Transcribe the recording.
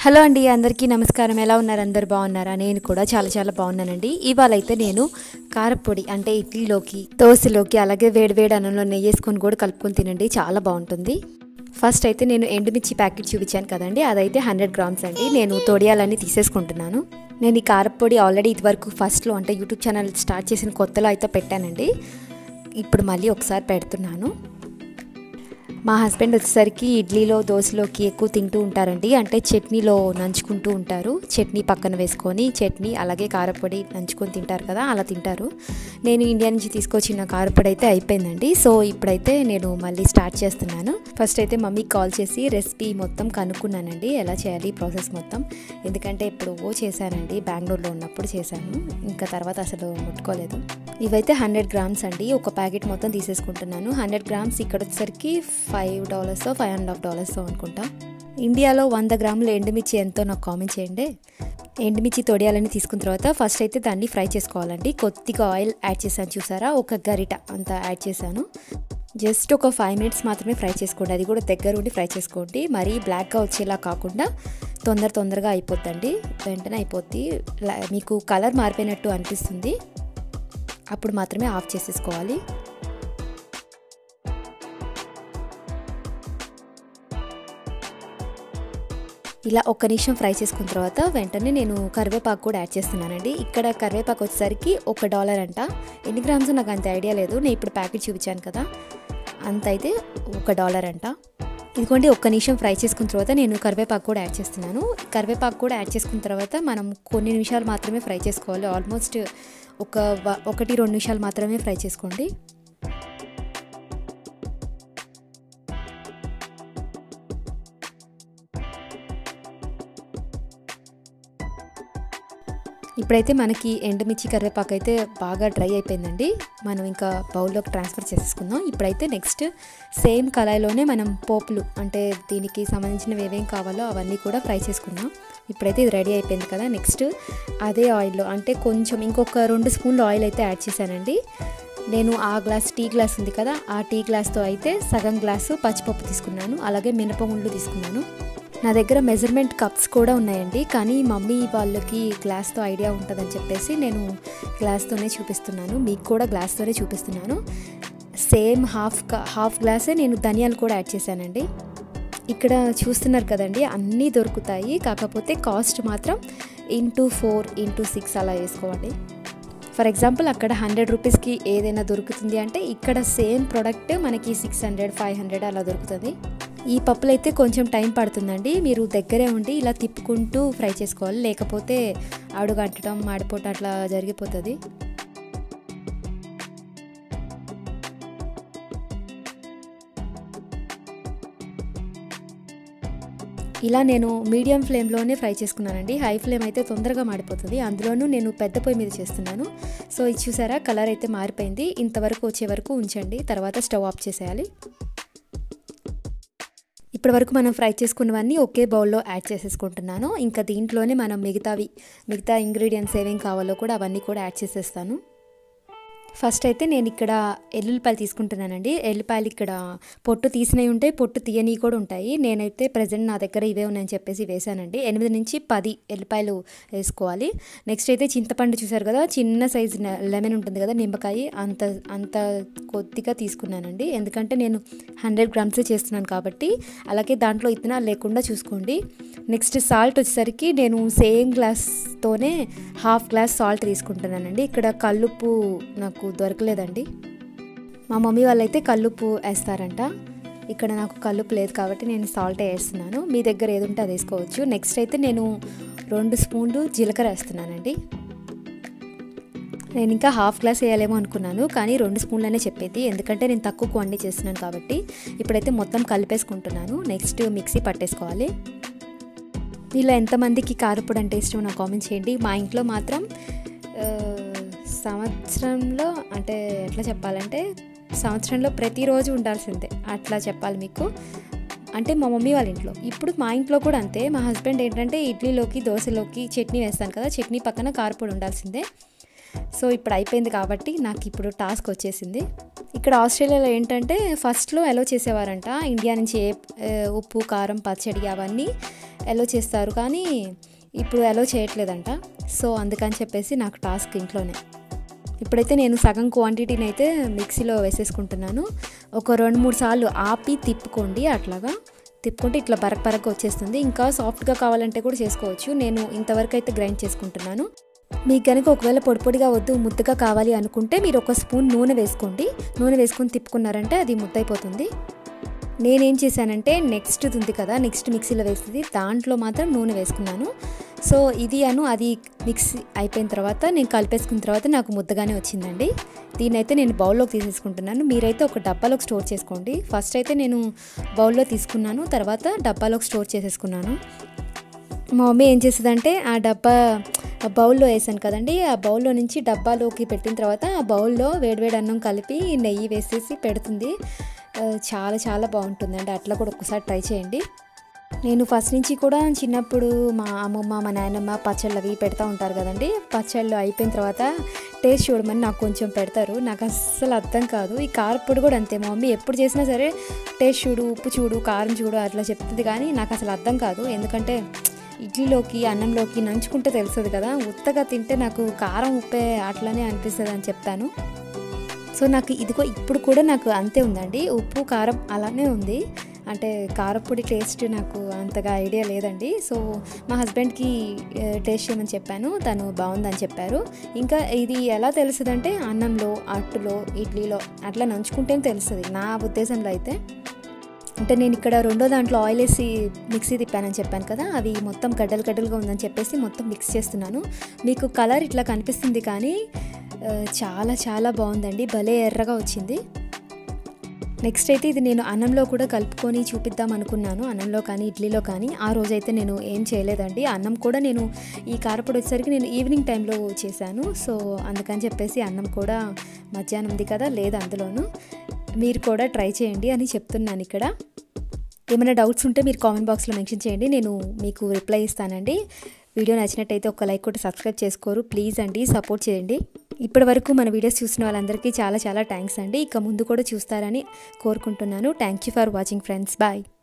hello అండి అందరికీ నమస్కారం ఎలా ఉన్నారు అందరు బాగున్నారా నేను కూడా చాలా చాలా బాగున్నానండి ఇవాళ అయితే నేను కారపొడి అంటే ఇడ్లీలోకి దోశలోకి అలాగే వేడివేడి అన్నంలో నెయ్యి వేసుకొని కూడా కలుపుకొని తినండి చాలా బాగుంటుంది ఫస్ట్ అయితే నేను ఎండుమిర్చి ప్యాకెట్ చూపించాను కదండి అదైతే హండ్రెడ్ గ్రామ్స్ అండి నేను తొడియాలన్నీ తీసేసుకుంటున్నాను నేను ఈ కారపొడి ఆల్రెడీ ఇదివరకు ఫస్ట్లో అంటే యూట్యూబ్ ఛానల్ స్టార్ట్ చేసిన కొత్తలో అయితే పెట్టానండి ఇప్పుడు మళ్ళీ ఒకసారి పెడుతున్నాను మా హస్బెండ్ వచ్చేసరికి ఇడ్లీలో దోశలోకి ఎక్కువ తింటూ ఉంటారండి అంటే చట్నీలో నంచుకుంటూ ఉంటారు చట్నీ పక్కన వేసుకొని చట్నీ అలాగే కారపొడి నంచుకొని తింటారు కదా అలా తింటారు నేను ఇండియా నుంచి తీసుకొచ్చిన కారపొడి అయితే అయిపోయిందండి సో ఇప్పుడైతే నేను మళ్ళీ స్టార్ట్ చేస్తున్నాను ఫస్ట్ అయితే మమ్మీకి కాల్ చేసి రెసిపీ మొత్తం కనుక్కున్నానండి ఎలా చేయాలి ప్రాసెస్ మొత్తం ఎందుకంటే ఇప్పుడు ఓ చేశానండి బెంగళూరులో ఉన్నప్పుడు చేశాను ఇంకా తర్వాత అసలు ముట్టుకోలేదు ఇవైతే హండ్రెడ్ గ్రామ్స్ అండి ఒక ప్యాకెట్ మొత్తం తీసేసుకుంటున్నాను హండ్రెడ్ గ్రామ్స్ ఇక్కడ వచ్చేసరికి five dollars five and half dollars అనుకుంటా ఇండియాలో వంద గ్రాముల ఎండుమిర్చి ఎంతో నాకు కామెంట్ చేయండి ఎండుమిర్చి తొడియాలని తీసుకున్న తర్వాత ఫస్ట్ అయితే దాన్ని ఫ్రై చేసుకోవాలండి కొద్దిగా ఆయిల్ యాడ్ చేశాను చూసారా ఒక గరిట అంత యాడ్ చేశాను జస్ట్ ఒక ఫైవ్ మినిట్స్ మాత్రమే ఫ్రై చేసుకోండి అది కూడా దగ్గర ఉండి ఫ్రై చేసుకోండి మరీ బ్లాక్గా వచ్చేలా కాకుండా తొందర తొందరగా అయిపోద్దండి వెంటనే అయిపోద్ది మీకు కలర్ మారిపోయినట్టు అనిపిస్తుంది అప్పుడు మాత్రమే ఆఫ్ చేసేసుకోవాలి ఇలా ఒక్క నిమిషం ఫ్రై చేసుకున్న తర్వాత వెంటనే నేను కరివేపాకు కూడా యాడ్ చేస్తున్నానండి ఇక్కడ కరివేపాకు వచ్చేసరికి ఒక డాలర్ అంట ఎన్ని గ్రామ్స్ నాకు అంత ఐడియా లేదు నేను ఇప్పుడు ప్యాకెట్ చూపించాను కదా అంత అయితే ఒక డాలర్ అంట ఇదిగోండి ఒక్క నిమిషం ఫ్రై చేసుకున్న తర్వాత నేను కరివేపాకు కూడా యాడ్ చేస్తున్నాను కరివేపాకు కూడా యాడ్ చేసుకున్న తర్వాత మనం కొన్ని నిమిషాలు మాత్రమే ఫ్రై చేసుకోవాలి ఆల్మోస్ట్ ఒక ఒకటి రెండు నిమిషాలు మాత్రమే ఫ్రై చేసుకోండి ఇప్పుడైతే మనకి ఎండుమిర్చి కరివేపాకు అయితే బాగా డ్రై అయిపోయిందండి మనం ఇంకా బౌల్లోకి ట్రాన్స్ఫర్ చేసేసుకుందాం ఇప్పుడైతే నెక్స్ట్ సేమ్ కళాయిలోనే మనం పోపులు అంటే దీనికి సంబంధించినవి ఏమేం కావాలో అవన్నీ కూడా ఫ్రై చేసుకుందాం ఇప్పుడైతే ఇది రెడీ అయిపోయింది కదా నెక్స్ట్ అదే ఆయిల్లో అంటే కొంచెం ఇంకొక రెండు స్పూన్లు ఆయిల్ అయితే యాడ్ చేశానండి నేను ఆ గ్లాస్ టీ గ్లాస్ ఉంది కదా ఆ టీ గ్లాస్తో అయితే సగం గ్లాసు పచ్చిపప్పు తీసుకున్నాను అలాగే మినపగుండ్లు తీసుకున్నాను నా దగ్గర మెజర్మెంట్ కప్స్ కూడా ఉన్నాయండి కానీ మమ్మీ వాళ్ళకి గ్లాస్తో ఐడియా ఉంటుందని చెప్పేసి నేను గ్లాస్తోనే చూపిస్తున్నాను మీకు కూడా గ్లాస్తోనే చూపిస్తున్నాను సేమ్ హాఫ్ హాఫ్ గ్లాసే నేను ధనియాలు కూడా యాడ్ చేశానండి ఇక్కడ చూస్తున్నారు కదండి అన్నీ దొరుకుతాయి కాకపోతే కాస్ట్ మాత్రం ఇంటూ ఫోర్ ఇంటూ సిక్స్ అలా వేసుకోవాలి ఫర్ ఎగ్జాంపుల్ అక్కడ హండ్రెడ్ రూపీస్కి ఏదైనా దొరుకుతుంది అంటే ఇక్కడ సేమ్ ప్రోడక్ట్ మనకి సిక్స్ హండ్రెడ్ ఫైవ్ హండ్రెడ్ అలా దొరుకుతుంది ఈ పప్పులు అయితే కొంచెం టైం పడుతుందండి మీరు దగ్గరే ఉండి ఇలా తిప్పుకుంటూ ఫ్రై చేసుకోవాలి లేకపోతే అడుగు అంటడం మాడిపోవటం అట్లా జరిగిపోతుంది ఇలా నేను మీడియం ఫ్లేమ్లోనే ఫ్రై చేసుకున్నానండి హై ఫ్లేమ్ అయితే తొందరగా మాడిపోతుంది అందులోనూ నేను పెద్ద పొయ్యి మీద చేస్తున్నాను సో ఇది చూసారా కలర్ అయితే మారిపోయింది ఇంతవరకు వచ్చే వరకు ఉంచండి తర్వాత స్టవ్ ఆఫ్ చేసేయాలి ఇప్పటి వరకు మనం ఫ్రై చేసుకున్నవన్నీ ఒకే బౌల్లో యాడ్ చేసేసుకుంటున్నాను ఇంకా దీంట్లోనే మనం మిగతావి మిగతా ఇంగ్రీడియంట్స్ ఏమేం కావాలో కూడా అవన్నీ కూడా యాడ్ చేసేస్తాను ఫస్ట్ అయితే నేను ఇక్కడ ఎల్లుల్లిపాయలు తీసుకుంటున్నానండి ఎల్లుల్లిపాయలు ఇక్కడ పొట్టు తీసినవి ఉంటాయి పొట్టు తీయని కూడా ఉంటాయి నేనైతే ప్రజెంట్ నా దగ్గర ఇవే ఉన్నాయని చెప్పేసి వేసానండి ఎనిమిది నుంచి పది ఎల్లిపాయలు వేసుకోవాలి నెక్స్ట్ అయితే చింతపండు చూసారు కదా చిన్న సైజు లెమన్ ఉంటుంది కదా నిమ్మకాయ అంత అంత కొద్దిగా తీసుకున్నానండి ఎందుకంటే నేను హండ్రెడ్ గ్రామ్సే చేస్తున్నాను కాబట్టి అలాగే దాంట్లో ఇత్తనాలు లేకుండా చూసుకోండి నెక్స్ట్ సాల్ట్ వచ్చేసరికి నేను సేమ్ గ్లాస్తోనే హాఫ్ గ్లాస్ సాల్ట్ తీసుకుంటున్నానండి ఇక్కడ కల్లుప్పు నాకు దొరకలేదండి మా మమ్మీ వాళ్ళైతే కల్లుప్పు వేస్తారంట ఇక్కడ నాకు కల్లుప్పు లేదు కాబట్టి నేను సాల్ట్ వేస్తున్నాను మీ దగ్గర ఏది ఉంటే అది వేసుకోవచ్చు నెక్స్ట్ అయితే నేను రెండు స్పూన్లు జీలకర్ర వేస్తున్నానండి నేను ఇంకా హాఫ్ గ్లాస్ వేయాలేమో అనుకున్నాను కానీ రెండు స్పూన్లనే చెప్పేది ఎందుకంటే నేను తక్కువ క్వాంటిటీ చేస్తున్నాను కాబట్టి ఇప్పుడైతే మొత్తం కలిపేసుకుంటున్నాను నెక్స్ట్ మిక్సీ పట్టేసుకోవాలి మీలో ఎంతమందికి కారపొడి అంటే ఇష్టం నాకు కామెంట్ చేయండి మా ఇంట్లో మాత్రం సంవత్సరంలో అంటే ఎట్లా చెప్పాలంటే సంవత్సరంలో ప్రతిరోజు ఉండాల్సిందే అట్లా చెప్పాలి మీకు అంటే మా మమ్మీ వాళ్ళ ఇంట్లో ఇప్పుడు మా ఇంట్లో కూడా అంతే మా హస్బెండ్ ఏంటంటే ఇడ్లీలోకి దోశలోకి చట్నీ వేస్తాను కదా చట్నీ పక్కన కారపొడి ఉండాల్సిందే సో ఇప్పుడు అయిపోయింది కాబట్టి నాకు ఇప్పుడు టాస్క్ వచ్చేసింది ఇక్కడ ఆస్ట్రేలియాలో ఏంటంటే ఫస్ట్లో ఎలో చేసేవారంట ఇండియా నుంచి ఏ ఏ, ఉప్పు కారం పచ్చడి అవన్నీ ఎలో చేస్తారు కానీ ఇప్పుడు ఎలో చేయట్లేదంట సో అందుకని చెప్పేసి నాకు టాస్క్ ఇంట్లోనే ఇప్పుడైతే నేను సగం క్వాంటిటీని అయితే మిక్సీలో వేసేసుకుంటున్నాను ఒక రెండు మూడు సార్లు ఆపి తిప్పుకోండి అట్లాగా తిప్పుకుంటే ఇట్లా బరక్ బరక్ వచ్చేస్తుంది ఇంకా సాఫ్ట్గా కావాలంటే కూడా చేసుకోవచ్చు నేను ఇంతవరకు అయితే గ్రైండ్ చేసుకుంటున్నాను మీకు కనుక ఒకవేళ పొడి పొడిగా వద్దు ముద్దగా కావాలి అనుకుంటే మీరు ఒక స్పూన్ నూనె వేసుకోండి నూనె వేసుకొని తిప్పుకున్నారంటే అది ముద్దయిపోతుంది నేనేం చేశానంటే నెక్స్ట్ ఉంది కదా నెక్స్ట్ మిక్సీలో వేస్తుంది దాంట్లో మాత్రం నూనె వేసుకున్నాను సో ఇది అను అది మిక్స్ అయిపోయిన తర్వాత నేను కలిపేసుకున్న తర్వాత నాకు ముద్దగానే వచ్చిందండి దీన్నైతే నేను బౌల్లోకి తీసేసుకుంటున్నాను మీరైతే ఒక డబ్బాలోకి స్టోర్ చేసుకోండి ఫస్ట్ అయితే నేను బౌల్లో తీసుకున్నాను తర్వాత డబ్బాలోకి స్టోర్ చేసేసుకున్నాను మా మమ్మీ ఏం చేస్తుందంటే ఆ డబ్బా ఆ బౌల్లో వేసాను కదండి ఆ బౌల్లో నుంచి డబ్బాలోకి పెట్టిన తర్వాత ఆ బౌల్లో వేడివేడి అన్నం కలిపి నెయ్యి వేసేసి పెడుతుంది ఆ, చాలా చాలా బాగుంటుందండి అట్లా కూడా ఒక్కసారి ట్రై చేయండి నేను ఫస్ట్ నుంచి కూడా చిన్నప్పుడు మా అమ్మమ్మ మా నాయనమ్మ పచ్చళ్ళు అవి పెడతా ఉంటారు కదండి పచ్చళ్ళు అయిపోయిన తర్వాత టేస్ట్ చూడమని నాకు కొంచెం పెడతారు నాకు అస్సలు అర్థం కాదు ఈ కారపొడి కూడా అంతే మా మమ్మీ ఎప్పుడు చేసినా సరే టేస్ట్ చూడు ఉప్పు చూడు కారం చూడు అట్లా చెప్తుంది కానీ నాకు అసలు అర్థం కాదు ఎందుకంటే ఇడ్లీలోకి అన్నంలోకి నంచుకుంటే తెలుస్తుంది కదా ఉత్తగా తింటే నాకు కారం ఉప్పే అట్లనే అనిపిస్తుంది అని చెప్తాను సో నాకు ఇదిగో ఇప్పుడు కూడా నాకు అంతే ఉందండి ఉప్పు కారం అలానే ఉంది అంటే కారపొడి టేస్ట్ నాకు అంతగా ఐడియా లేదండి సో మా హస్బెండ్కి ఆ, టేస్ట్ చేయమని చెప్పాను తను బాగుందని చెప్పారు ఇంకా ఇది ఎలా తెలుస్తుందంటే అన్నంలో అట్టులో ఇడ్లీలో అట్లా నంచుకుంటేనే తెలుస్తుంది నా ఉద్దేశంలో అయితే అంటే నేను ఇక్కడ రెండో దాంట్లో ఆయిల్ వేసి మిక్సీ తిప్పానని చెప్పాను కదా అవి మొత్తం గడ్డలు గడ్డలుగా ఉందని చెప్పేసి మొత్తం మిక్స్ చేస్తున్నాను మీకు కలర్ ఇట్లా కనిపిస్తుంది కానీ ఆ, చాలా చాలా బాగుందండి భలే ఎర్రగా వచ్చింది నెక్స్ట్ అయితే ఇది నేను అన్నంలో కూడా కలుపుకొని చూపిద్దాం అనుకున్నాను అన్నంలో కానీ ఇడ్లీలో కానీ ఆ రోజైతే నేను ఏం చేయలేదండి అన్నం కూడా నేను ఈ కారపొడి వచ్చేసరికి నేను ఈవినింగ్ టైంలో చేశాను సో అందుకని చెప్పేసి అన్నం కూడా మధ్యాహ్నం ఉంది కదా లేదు అందులోను మీరు కూడా ట్రై చేయండి అని చెప్తున్నాను ఇక్కడ ఏమైనా డౌట్స్ ఉంటే మీరు కామెంట్ బాక్స్లో మెన్షన్ చేయండి నేను మీకు రిప్లై ఇస్తానండి వీడియో నచ్చినట్టయితే ఒక లైక్ కొట్టి సబ్స్క్రైబ్ చేసుకోరు ప్లీజ్ అండి సపోర్ట్ చేయండి ఇప్పటి వరకు మన వీడియోస్ చూసిన వాళ్ళందరికీ చాలా చాలా థ్యాంక్స్ అండి ఇక ముందు కూడా చూస్తారని కోరుకుంటున్నాను thank you for watching friends bye